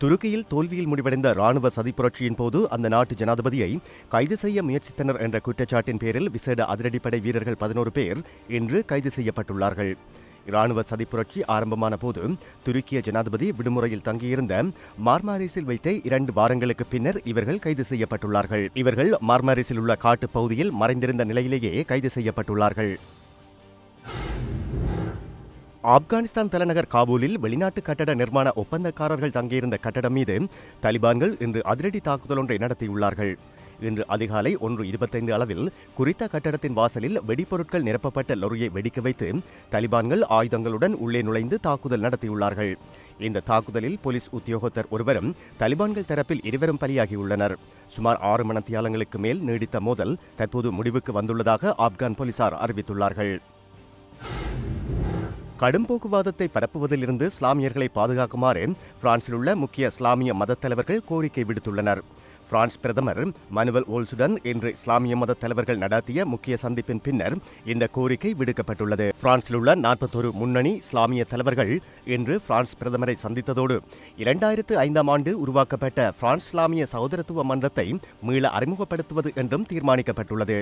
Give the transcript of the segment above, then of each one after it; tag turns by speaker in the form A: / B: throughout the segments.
A: துருக்கியில் தோல்வியில் முடிவடைந்த ராணுவ சதிப்புரட்சியின் போது அந்த நாட்டு ஜனாதிபதியை கைது செய்ய முயற்சித்தனர் என்ற குற்றச்சாட்டின் பேரில் விசேட அதிரடிப்படை வீரர்கள் பதினோரு பேர் இன்று கைது செய்யப்பட்டுள்ளார்கள் இராணுவ சதிப்புரட்சி ஆரம்பமான போது துருக்கிய ஜனாதிபதி விடுமுறையில் தங்கியிருந்த மார்மாரிஸில் வைத்த இரண்டு வாரங்களுக்கு பின்னர் இவர்கள் கைது செய்யப்பட்டுள்ளார்கள் இவர்கள் மார்மாரிஸில் உள்ள காட்டுப் பகுதியில் மறைந்திருந்த நிலையிலேயே கைது செய்யப்பட்டுள்ளார்கள் ஆப்கானிஸ்தான் தலைநகர் காபூலில் வெளிநாட்டு கட்டட நிர்மாண ஒப்பந்தக்காரர்கள் தங்கியிருந்த கட்டடம் மீது தலிபான்கள் இன்று அதிரடி தாக்குதல் ஒன்றை நடத்தியுள்ளார்கள் இன்று அதிகாலை ஒன்று இருபத்தைந்து அளவில் குறித்த கட்டடத்தின் வாசலில் வெடிபொருட்கள் நிரப்பப்பட்ட லொரியை வெடிக்க வைத்து தலிபான்கள் ஆயுதங்களுடன் உள்ளே நுழைந்து தாக்குதல் நடத்தியுள்ளார்கள் இந்த தாக்குதலில் போலீஸ் உத்தியோகத்தர் ஒருவரும் தலிபான்கள் தரப்பில் இருவரும் பலியாகியுள்ளனர் சுமார் ஆறு மணத்தியாலங்களுக்கு மேல் நீடித்த மோதல் தற்போது முடிவுக்கு வந்துள்ளதாக ஆப்கான் போலீசார் அறிவித்துள்ளார்கள் கடும் போக்குவாதத்தை பரப்புவதிலிருந்து இஸ்லாமியர்களை பாதுகாக்குமாறு பிரான்சில் உள்ள முக்கிய இஸ்லாமிய மதத் தலைவர்கள் கோரிக்கை விடுத்துள்ளனர் பிரான்ஸ் பிரதமர் மனுவல் ஓல்சுடன் இன்று இஸ்லாமிய மத தலைவர்கள் நடத்திய முக்கிய சந்திப்பின் பின்னர் இந்த கோரிக்கை விடுக்கப்பட்டுள்ளது பிரான்சில் உள்ள நாற்பத்தொரு முன்னணி இஸ்லாமிய தலைவர்கள் இன்று பிரான்ஸ் பிரதமரை சந்தித்ததோடு இரண்டாயிரத்து ஐந்தாம் ஆண்டு உருவாக்கப்பட்ட பிரான்ஸ் இஸ்லாமிய சகோதரத்துவ மன்றத்தை மீள அறிமுகப்படுத்துவது என்றும் தீர்மானிக்கப்பட்டுள்ளது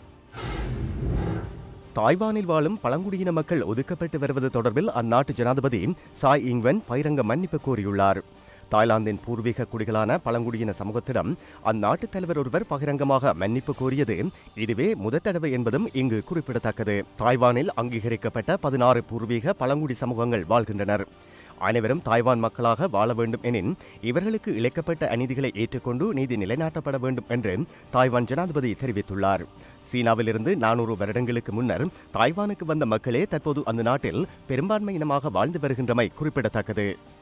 A: தாய்வானில் வாழும் பழங்குடியின மக்கள் ஒதுக்கப்பட்டு வருவது தொடர்பில் அந்நாட்டு ஜனாதிபதி சாய் இங்வென் பகிரங்க மன்னிப்பு கோரியுள்ளார் தாய்லாந்தின் பூர்வீக குடிகளான பழங்குடியின சமூகத்திடம் அந்நாட்டு தலைவர் ஒருவர் பகிரங்கமாக மன்னிப்பு கோரியது இதுவே முதல் தடவை என்பதும் இங்கு குறிப்பிடத்தக்கது தாய்வானில் அங்கீகரிக்கப்பட்ட பதினாறு பூர்வீக பழங்குடி சமூகங்கள் வாழ்கின்றனர் அனைவரும் தாய்வான் மக்களாக வாழ வேண்டும் எனின் இவர்களுக்கு இழைக்கப்பட்ட அநீதிகளை ஏற்றுக்கொண்டு நீதி நிலைநாட்டப்பட வேண்டும் என்று தாய்வான் ஜனாதிபதி தெரிவித்துள்ளார் சீனாவிலிருந்து நானூறு வருடங்களுக்கு முன்னர் தாய்வானுக்கு வந்த மக்களே தற்போது அந்த நாட்டில் பெரும்பான்மை இனமாக வாழ்ந்து வருகின்றமை குறிப்பிடத்தக்கது